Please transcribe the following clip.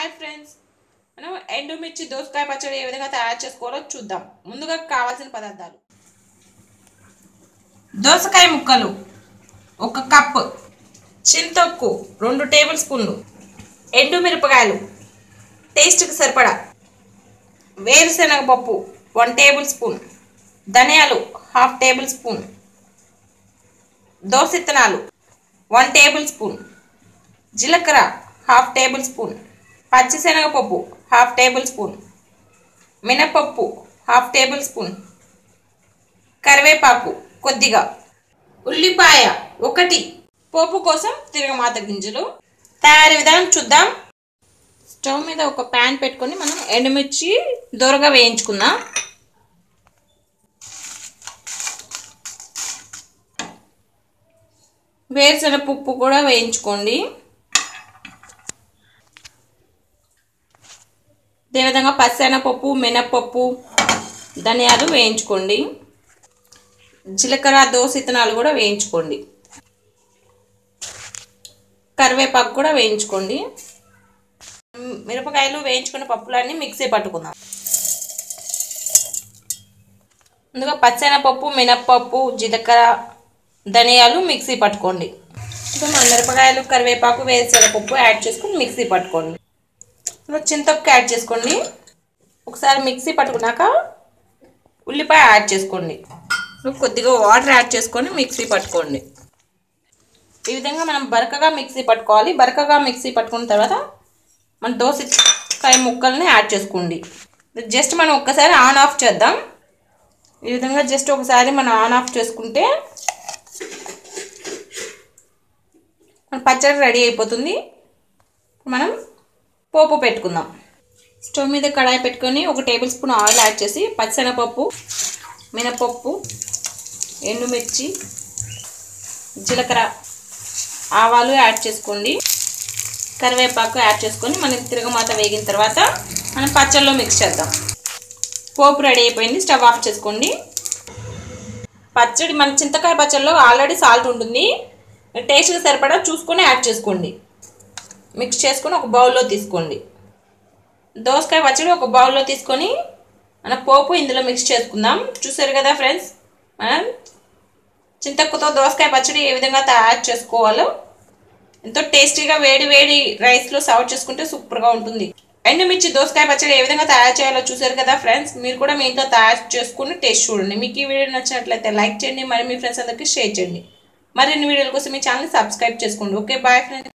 hi friends మనం ఎండుమిర్చి దోసకాయ పచ్చడి ఏ విధంగా తయారు చేసుకోవాలో చూద్దాం ముందుగా కావాల్సిన పదార్థాలు దోసకాయ ముక్కలు ఒక కప్పు చింతొక్కు రెండు టేబుల్ స్పూన్లు ఎండు మిరపకాయలు టేస్ట్కి సరిపడా వేరుశనగ పప్పు వన్ టేబుల్ స్పూన్ ధనియాలు హాఫ్ టేబుల్ స్పూన్ దోస విత్తనాలు వన్ టేబుల్ స్పూన్ జీలకర్ర హాఫ్ టేబుల్ స్పూన్ పచ్చిశనగపప్పు హాఫ్ టేబుల్ స్పూన్ మినపప్పు హాఫ్ టేబుల్ స్పూన్ కరివేపాకు కొద్దిగా ఉల్లిపాయ ఒకటి పోపు కోసం తిరగమాత గింజలు తయారీ విధానం చూద్దాం స్టవ్ మీద ఒక ప్యాన్ పెట్టుకొని మనం ఎండుమిర్చి దొరగా వేయించుకుందాం వేరుశనగ పప్పు కూడా వేయించుకోండి అదేవిధంగా పచ్చెనపప్పు మినప్పప్పు ధనియాలు వేయించుకోండి జీలకర్ర దోస ఇత్తనాలు కూడా వేయించుకోండి కరివేపాకు కూడా వేయించుకోండి మిరపకాయలు వేయించుకున్న పప్పులన్నీ మిక్సీ పట్టుకుందాం ముందుగా పచ్చెనపప్పు మినప్పప్పు జీలకర్ర ధనియాలు మిక్సీ పట్టుకోండి ఇంకా మన మిరపకాయలు కరివేపాకు వేరుశనగపప్పు యాడ్ చేసుకొని మిక్సీ పట్టుకోండి ఇంకా చింతొక్కు యాడ్ చేసుకోండి ఒకసారి మిక్సీ పట్టుకున్నాక ఉల్లిపాయ యాడ్ చేసుకోండి కొద్దిగా వాటర్ యాడ్ చేసుకొని మిక్సీ పట్టుకోండి ఈ విధంగా మనం బరకగా మిక్సీ పట్టుకోవాలి బరకగా మిక్సీ పట్టుకున్న తర్వాత మన దోసకాయ ముక్కల్ని యాడ్ చేసుకోండి జస్ట్ మనం ఒక్కసారి ఆన్ ఆఫ్ చేద్దాం ఈ విధంగా జస్ట్ ఒకసారి మనం ఆన్ ఆఫ్ చేసుకుంటే మన పచ్చడి రెడీ అయిపోతుంది మనం పోపు పెట్టుకుందాం స్టవ్ మీద కడాయి పెట్టుకొని ఒక టేబుల్ స్పూన్ ఆయిల్ యాడ్ చేసి పచ్చనపప్పు మినపప్పు ఎండుమిర్చి జీలకర్ర ఆవాలు యాడ్ చేసుకోండి కరివేపాకు యాడ్ చేసుకొని మనం తిరగమాత వేగిన తర్వాత మనం పచ్చళ్ళలో మిక్స్ చేద్దాం పోపు రెడీ అయిపోయింది స్టవ్ ఆఫ్ చేసుకోండి పచ్చడి మన చింతకాయ పచ్చడిలో ఆల్రెడీ సాల్ట్ ఉంటుంది టేస్ట్కి సరిపడా చూసుకొని యాడ్ చేసుకోండి మిక్స్ చేసుకొని ఒక బౌల్లో తీసుకోండి దోసకాయ పచ్చడి ఒక బౌల్లో తీసుకొని మన పోపు ఇందులో మిక్స్ చేసుకుందాం చూసారు కదా ఫ్రెండ్స్ మనం చింతక్కుతో దోసకాయ పచ్చడి ఏ విధంగా తయారు చేసుకోవాలో ఎంతో టేస్టీగా వేడి వేడి రైస్లో సర్వ్ చేసుకుంటే సూపర్గా ఉంటుంది ఎండుమిర్చి దోసకాయ పచ్చడి ఏ విధంగా తయారు చేయాలో చూసారు కదా ఫ్రెండ్స్ మీరు కూడా మీ ఇంట్లో తయారు చేసుకుని టేస్ట్ చూడండి మీకు ఈ వీడియో నచ్చినట్లయితే లైక్ చేయండి మరి మీ ఫ్రెండ్స్ అందరికీ షేర్ చేయండి మరిన్ని వీడియోల కోసం మీ ఛానల్ సబ్స్క్రైబ్ చేసుకోండి ఓకే బాయ్ ఫ్రెండ్స్